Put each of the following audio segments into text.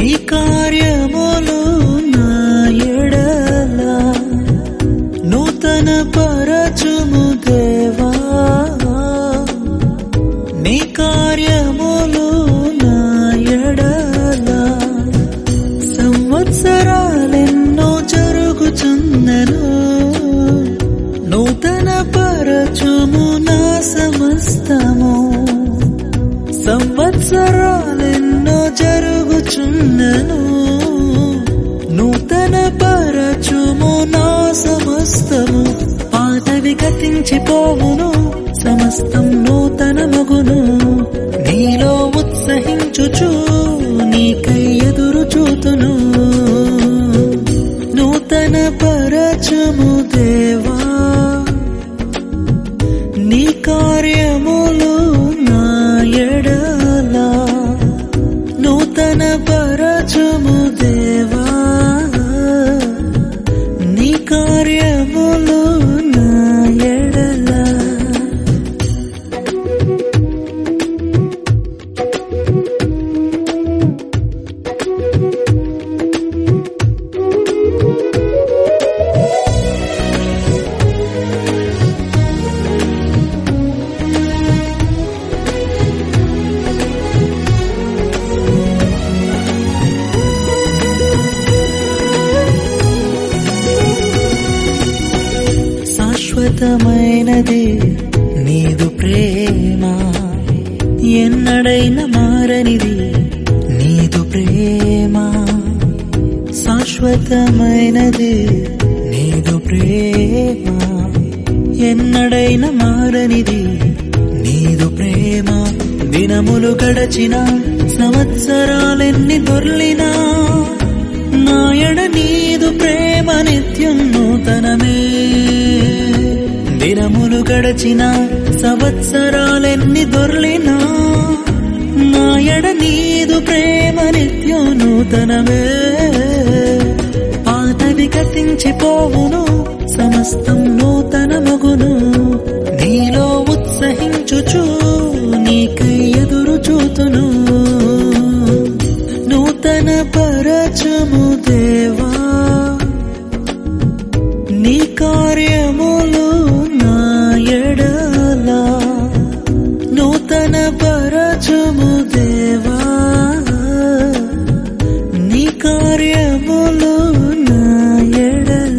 నీ కార్యములు నా ఎడల నూతన పరచుము దేవా నీ కార్యములు నా ఎడల సంవత్సరాలెన్నో జరుగుచున్నను నూతన పరచుము నా సమస్తము సంవత్సరాలెన్నో జరుగుచున్నను నూతన పరచుము నా సమస్తము పాతవి గతించిపోవును సమస్తం నూతన మగును నీలో ఉత్సహించుచు నీకై ఎదురు చూతును నూతన పరచుము దేవా నీ కార్యములు నా ఎడల నూతన పరచుము దేవా నీ కార్యములు నా ఎడల శాశ్వతమైనది నీదు ప్రేమ ఎన్నడైన మారనిది నీదు ప్రేమ శాశ్వతమైనది నీదు ప్రేమ ఎన్నడైన మారనిది నీదు ప్రేమ దినములు గడచిన సంవత్సరాలెన్ని దొర్లినా నాయడ నీదు ప్రేమ నిత్యం నూతనమే దినములు గడచిన సంవత్సరాలెన్ని దొర్లినా నాయడ నీదు ప్రేమ నిత్యం నూతనమే పాతవి గతించిపోవును సమస్తం నూతన మగును నీలో ఉత్సహించుచు నీకై ఎదురు చూతును నూతన పరచము దేవా నీ కార్యములు నా ఎడల నూతన పరచము దేవా నీ కార్యములు నా ఎడల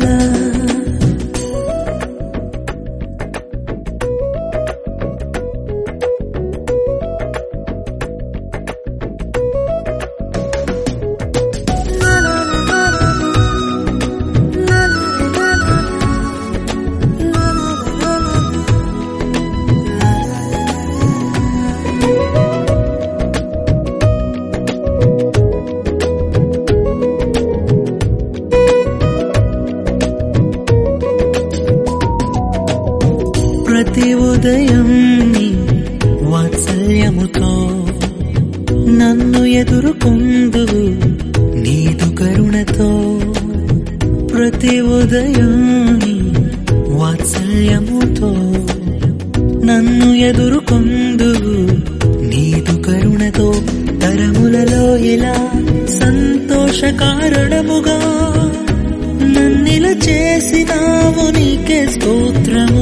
ప్రతి ఉదయం నీ వాత్సల్యముతో నన్ను ఎదుర్కొందువు నీదు కరుణతో ప్రతి ఉదయం నీ వాత్సల్యముతో నన్ను ఎదుర్కొందువు నీదు కరుణతో తరములలో ఇలా సంతోషకారణముగా నన్నిల చేసినావు నీకే స్తోత్రము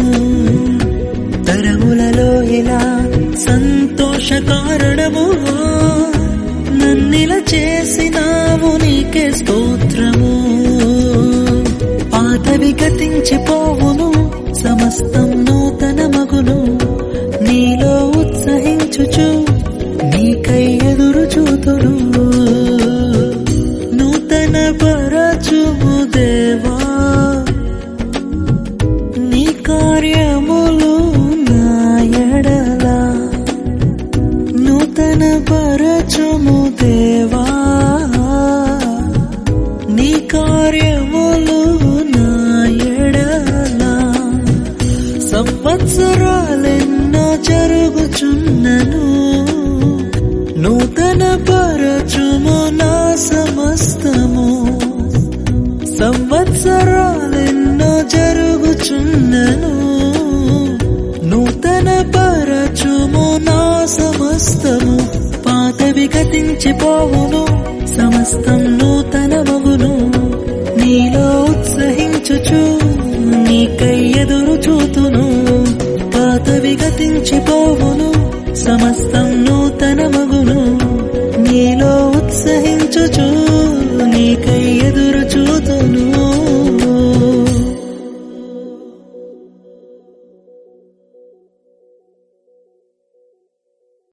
తరములలో ఇలా సంతోష కారణము నన్నిల చేసినావు నీకే స్తోత్రము పాతవి గతించిపోవును సమస్తం నూతన మగును నీలో ఉత్సహించుచు నీకై ఎదురు చూతును నూతన పరచుము దేవా నీ కార్యములు నా ఎడల నూతన పరచుము దేవా నీ కార్యములు నా ఎడల సంవత్సరాలెన్నో జరుగుచున్నను నూతన పరచుము నా సమస్తము సంవత్సరాలెన్నో జరుగుచున్నను నూతన పరచుము నా సమస్తము పాతవి గతించిపోవును సమస్తం నూతన మగును నీలో ఉత్సహించుచు నీకై ఎదురు చూతును పాతవి గతించిపోవును సమస్తం నూతన మగును నీలో ఉత్సహించుచు నీకై